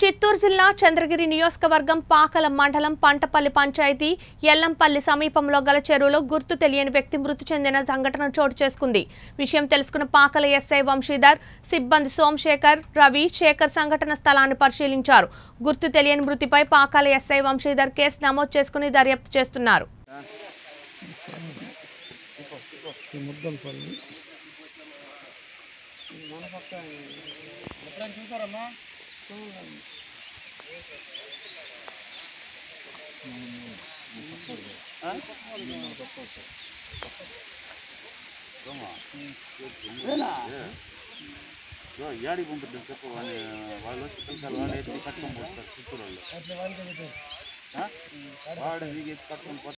చిత్తూరు జిల్లా చంద్రగిరి నియోజకవర్గం పాకల మండలం పంటపల్లి పంచాయతీ ఎల్లంపల్లి సమీపంలో గల చెరువులో గుర్తు తెలియని వ్యక్తి మృతి చెందిన సంఘటన చోటు చేసుకుంది విషయం తెలుసుకున్న పాకల ఎస్ఐ వంశీధర్ సిబ్బంది సోమశేఖర్ రవి శేఖర్ సంఘటన స్థలాన్ని పరిశీలించారు గుర్తు తెలియని మృతిపై పాకాల ఎస్ఐ వంశీధర్ కేసు నమోదు చేసుకుని దర్యాప్తు చేస్తున్నారు యాడికి పంపిద్దాం చెప్పు వాళ్ళు వాళ్ళు వచ్చి పిలిచారు వాళ్ళు ఎత్తి కట్టుకొని పోతారు చిత్తూరు వాళ్ళు ఆ? వాడు దిగి ఎత్తి కట్టుకొని పోతారు